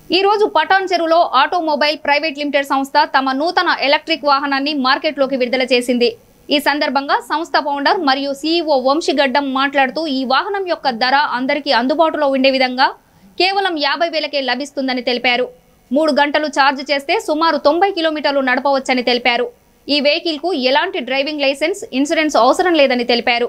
ఈ రోజు పటాన్ చెరువులో ఆటోమొబైల్ ప్రైవేట్ లిమిటెడ్ సంస్థ తమ నూతన ఎలక్ట్రిక్ వాహనాన్ని మార్కెట్లోకి విడుదల చేసింది ఈ సందర్భంగా సంస్థ ఫౌండర్ మరియు సీఈఓ వంశీగడ్డం మాట్లాడుతూ ఈ వాహనం యొక్క ధర అందరికీ అందుబాటులో ఉండే విధంగా కేవలం యాభై వేలకే లభిస్తుందని తెలిపారు మూడు గంటలు ఛార్జ్ చేస్తే సుమారు తొంభై కిలోమీటర్లు నడపవచ్చని తెలిపారు ఈ వెహికల్ కు ఎలాంటి డ్రైవింగ్ లైసెన్స్ ఇన్సూరెన్స్ అవసరం లేదని తెలిపారు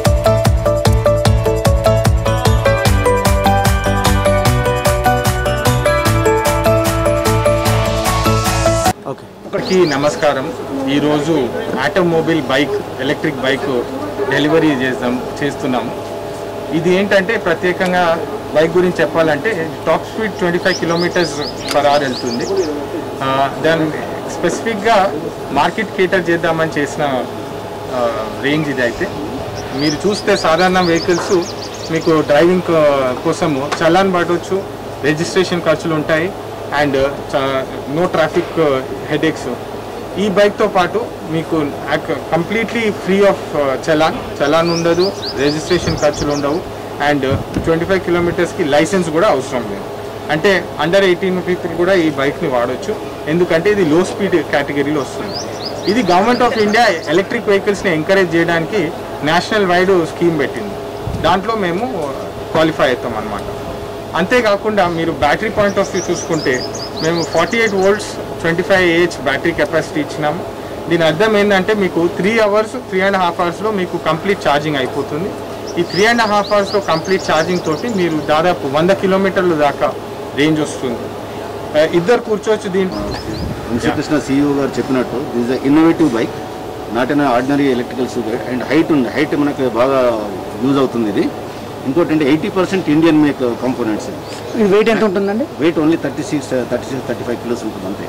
ఓకే అందరికీ నమస్కారం ఈరోజు automobile bike electric bike delivery చేద్దాం చేస్తున్నాం ఇది ఏంటంటే ప్రత్యేకంగా బైక్ గురించి చెప్పాలంటే top speed twenty five kilometres per hour వెళ్తుంది ఆ, దాని స్పెసిఫిక్గా మార్కెట్ కేటర్ చేద్దామని చేసిన ఆ, రేంజ్ ఇది అయితే మీరు చూస్తే సాధారణ వెహికల్స్ మీకు డ్రైవింగ్ కో- కోసము చలాన్ పడవచ్చు రిజిస్ట్రేషన్ ఖర్చులు ఉంటాయి అండ్ నో ట్రాఫిక్ హెడేక్స్ ఈ బైక్తో పాటు మీకు completely free of challan challan ఉండదు రిజిస్ట్రేషన్ ఖర్చులు ఉండవు అండ్ ట్వంటీ ఫైవ్ కిలోమీటర్స్కి లైసెన్స్ కూడా అవసరం లేదు అంటే అండర్ ఎయిటీన్ పీపుల్ కూడా ఈ బైక్ని వాడవచ్చు ఎందుకంటే ఇది లో స్పీడ్ కేటగిరీలో వస్తుంది ఇది గవర్నమెంట్ ఆఫ్ ఇండియా ఎలక్ట్రిక్ వెహికల్స్ని ఎంకరేజ్ చేయడానికి నేషనల్ వైడ్ స్కీమ్ పెట్టింది దాంట్లో మేము క్వాలిఫై అవుతాం అనమాట అంతేకాకుండా మీరు బ్యాటరీ పాయింట్ ఆఫ్ వ్యూ చూసుకుంటే మేము forty eight volts twenty five AH battery capacity ఇచ్చినాము దీని అర్థం ఏంటంటే మీకు three hours three and half అవర్స్లో మీకు కంప్లీట్ ఛార్జింగ్ అయిపోతుంది ఈ త్రీ అండ్ హాఫ్ అవర్స్లో కంప్లీట్ ఛార్జింగ్ తోటి మీరు దాదాపు వంద కిలోమీటర్ల దాకా రేంజ్ వస్తుంది ఆ, ఇద్దరు కూర్చోవచ్చు దీంట్లో వంశీకృష్ణ సీఈఓ గారు చెప్పినట్టు this innovative bike not an ordinary electrical super and height ఉంది హైట్ మనకు బాగా యూజ్ అవుతుంది ఇది ఇంకోటి అంటే eighty percent Indian make components ఈ వెయిట్ ఎంత ఉంటుందండి weight only thirty six thirty six thirty five kilos ఉంటుంది అంతే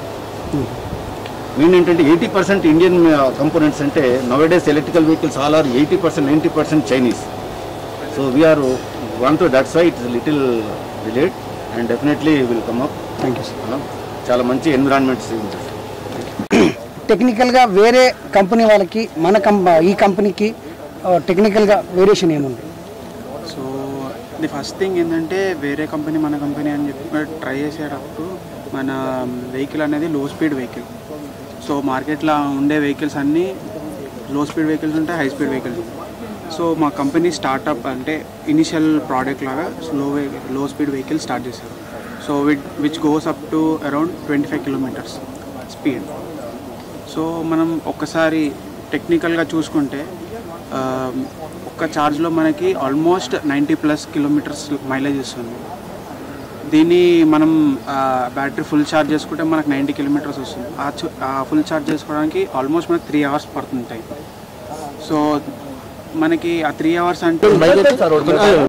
మెయిన్ ఏంటంటే ఎయిటీ పర్సెంట్ ఇండియన్ కంపోనెంట్స్ అంటే nowadays electrical vehicles all are eighty percent ninety percent Chinese so we are one to that's why it's little relate and definitely will come up thank you sir చాలా మంచి environments ఉంటుంది టెక్నికల్గా వేరే company వాళ్ళకి మన కంప ఈ కంపెనీకి టెక్నికల్గా వేరియేషన్ ఏముంది సో ది ఫస్ట్ థింగ్ ఏంటంటే వేరే కంపెనీ మన కంపెనీ అని చెప్పి ట్రై చేసేటప్పుడు మన వెహికల్ అనేది లో స్పీడ్ వెహికల్ సో మార్కెట్లో ఉండే వెహికల్స్ అన్నీ లో స్పీడ్ వెహికల్స్ ఉంటాయి హై స్పీడ్ వెహికల్స్ ఉంటాయి సో మా కంపెనీ స్టార్ట్అప్ అంటే ఇనిషియల్ ప్రోడక్ట్ లాగా low low speed vehicle start చేశారు so which which goes up to around twenty five kilometres speed so మనం ఒక్కసారి టెక్నికల్గా చూసుకుంటే ఆ, ఒక్క ఛార్జ్లో మనకి almost ninety plus kilometres mileage ఇస్తుంది దీన్ని మనం బ్యాటరీ ఫుల్ ఛార్జ్ చేసుకుంటే మనకు నైంటీ కిలోమీటర్స్ వస్తుంది ఆ చు- ఆ ఫుల్ ఛార్జ్ చేసుకోవడానికి ఆల్మోస్ట్ మనకి త్రీ అవర్స్ పడుతుంది టైం సో మనకి ఆ త్రీ అవర్స్ అంటే